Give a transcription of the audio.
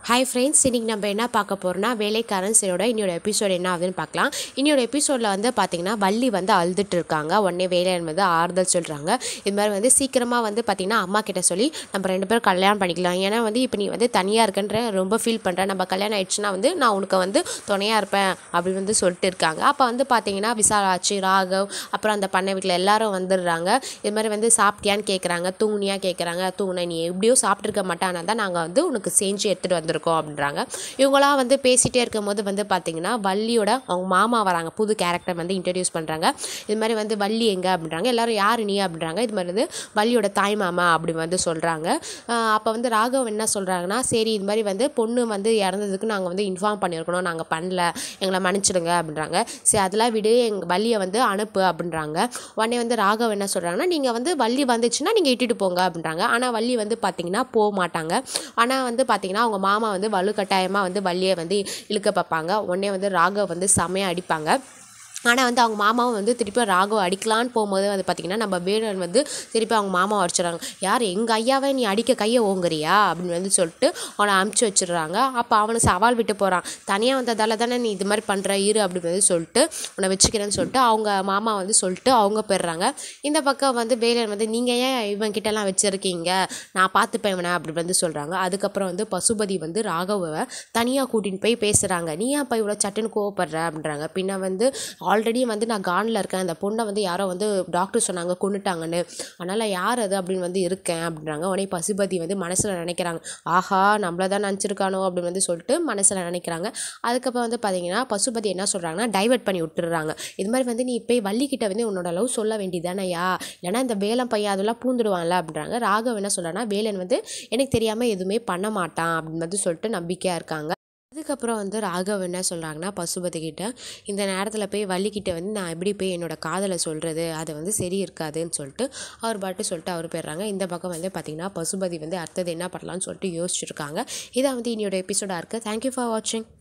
hi friends இன்றைக்கி நம்ம என்ன பார்க்க போகிறோம்னா வேலைக்காரன் சீரோட இன்னொரு எபிசோட் என்ன ஆகுதுன்னு பார்க்கலாம் இன்னொரு எபிசோடில் வந்து பார்த்திங்கன்னா வள்ளி வந்து அழுதுட்டு இருக்காங்க உடனே வேலையன் வந்து ஆறுதல் சொல்கிறாங்க இது மாதிரி வந்து சீக்கிரமாக வந்து பார்த்திங்கன்னா அம்மா கிட்ட சொல்லி நம்ம ரெண்டு பேரும் கல்யாணம் பண்ணிக்கலாம் ஏன்னா வந்து இப்போ நீ வந்து தனியாக இருக்கன்ற ரொம்ப ஃபீல் பண்ணுற நம்ம கல்யாணம் ஆயிடுச்சுன்னா வந்து நான் உனக்கு வந்து துணையாக இருப்பேன் அப்படி வந்து சொல்லிட்டு இருக்காங்க அப்போ வந்து பார்த்திங்கன்னா விசாலாட்சி ராகவ் அப்புறம் அந்த பண்ணை வீட்டில் எல்லாரும் வந்துடுறாங்க இது மாதிரி வந்து சாப்பிட்டியான்னு கேட்குறாங்க தூங்குனியா கேட்குறாங்க தூங்குன நீ எப்படியோ சாப்பிட்ருக்க மாட்டானா தான் நாங்கள் வந்து உனக்கு செஞ்சு எடுத்துகிட்டு வந்திருக்கோம் அப்படின்றாங்க இவங்களாம் வந்து பேசிகிட்டே இருக்கும்போது வந்து பார்த்திங்கன்னா வள்ளியோட அவங்க மாமா வராங்க புது கேரக்டர் வந்து இன்ட்ரடியூஸ் பண்ணுறாங்க இது மாதிரி வந்து வள்ளி எங்கே அப்படின்றாங்க எல்லாரும் யார் நீ அப்படின்றாங்க இது மாதிரி வந்து வள்ளியோட தாய் மாமா அப்படி வந்து சொல்கிறாங்க அப்போ வந்து ராகவ் என்ன சொல்கிறாங்கன்னா சரி இது மாதிரி வந்து பொண்ணு வந்து இறந்ததுக்கு நாங்கள் வந்து இன்ஃபார்ம் பண்ணியிருக்கணும் நாங்கள் பண்ணல எங்களை மன்னிச்சிடுங்க அப்படின்றாங்க சரி அதெல்லாம் விடு எங்கள் வள்ளியை வந்து அனுப்பு அப்படின்றாங்க உடனே வந்து ராகவ் என்ன சொல்கிறாங்கன்னா நீங்கள் வந்து வள்ளி வந்துச்சுன்னா நீங்கள் இட்டுட்டு போங்க அப்படின்றாங்க ஆனால் வள்ளி வந்து பார்த்தீங்கன்னா போக மாட்டாங்க ஆனால் வந்து பார்த்தீங்கன்னா அவங்க மாமா வந்து வலுக்கட்டாயமாக வந்து வள்ளியை வந்து இழுக்க பார்ப்பாங்க உடனே வந்து ராகவ் வந்து செமையாக அடிப்பாங்க ஆனால் வந்து அவங்க மாமாவும் வந்து திருப்பி ராகவ் அடிக்கலான்னு போகும்போது வந்து பார்த்திங்கன்னா நம்ம வேடன் வந்து திருப்பி அவங்க மாமாவை அடிச்சிடுறாங்க யார் எங்கள் ஐயாவை நீ அடிக்க கையை ஓங்குறியா அப்படின்னு வந்து சொல்லிட்டு அவனை அமுச்சு வச்சிடுறாங்க அப்போ அவனை சவால் விட்டு போகிறான் தனியாக வந்ததால தானே நீ இது மாதிரி பண்ணுற இரு அப்படின்னு வந்து சொல்லிட்டு உன்னை வச்சுக்கிறேன்னு சொல்லிட்டு அவங்க மாமா வந்து சொல்லிட்டு அவங்க போயிடுறாங்க இந்த பக்கம் வந்து வேலன் வந்து நீங்கள் ஏன் இவன் கிட்டலாம் வச்சுருக்கீங்க நான் பார்த்துப்பேன் இவனை அப்படி வந்து சொல்கிறாங்க அதுக்கப்புறம் வந்து பசுபதி வந்து ராகவை தனியாக கூட்டின்னு போய் பேசுகிறாங்க நீ ஏன் இப்போ இவ்வளோ சட்டுன்னு கோவப்படுற அப்படின்றாங்க பின்ன வந்து ஆல்ரெடி வந்து நான் கானில் இருக்கேன் அந்த பொண்ணை வந்து யாரோ வந்து டாக்டர் சொன்னாங்க கொண்டுட்டாங்கன்னு அதனால் யார் அது அப்படின்னு வந்து இருக்கேன் அப்படின்றாங்க உடனே பசுபதி வந்து மனசில் நினைக்கிறாங்க ஆஹா நம்மள தான் நினச்சிருக்கானோ அப்படின்னு வந்து சொல்லிட்டு மனசில் நினைக்கிறாங்க அதுக்கப்புறம் வந்து பார்த்தீங்கன்னா பசுபதி என்ன சொல்கிறாங்கன்னா டைவர்ட் பண்ணி விட்டுறாங்க இது மாதிரி வந்து நீ போய் வள்ளிக்கிட்ட வந்து உன்னோட லவ் சொல்ல வேண்டியதானயா இல்லைனா இந்த வேலம் பையன் அதெல்லாம் பூந்துடுவான்ல அப்படின்றாங்க ராகவ் என்ன சொல்கிறான்னா வேலன் வந்து எனக்கு தெரியாமல் எதுவுமே பண்ண மாட்டான் அப்படின்னு வந்து சொல்லிட்டு நம்பிக்கையாக இருக்காங்க அதுக்கப்புறம் வந்து ராகவ் என்ன சொல்கிறாங்கன்னா பசுபதி கிட்ட இந்த நேரத்தில் போய் வள்ளிக்கிட்ட வந்து நான் எப்படி போய் என்னோட காதலை சொல்கிறது அது வந்து சரி இருக்காதுன்னு சொல்லிட்டு அவர் பாட்டு சொல்லிட்டு அவர் போயிடுறாங்க இந்த பக்கம் வந்து பார்த்திங்கன்னா பசுபதி வந்து அடுத்தது என்ன பண்ணலாம்னு சொல்லிட்டு யோசிச்சிருக்காங்க இதை வந்து இன்னையோட எபிசோடாக இருக்குது தேங்க்யூ ஃபார் வாட்சிங்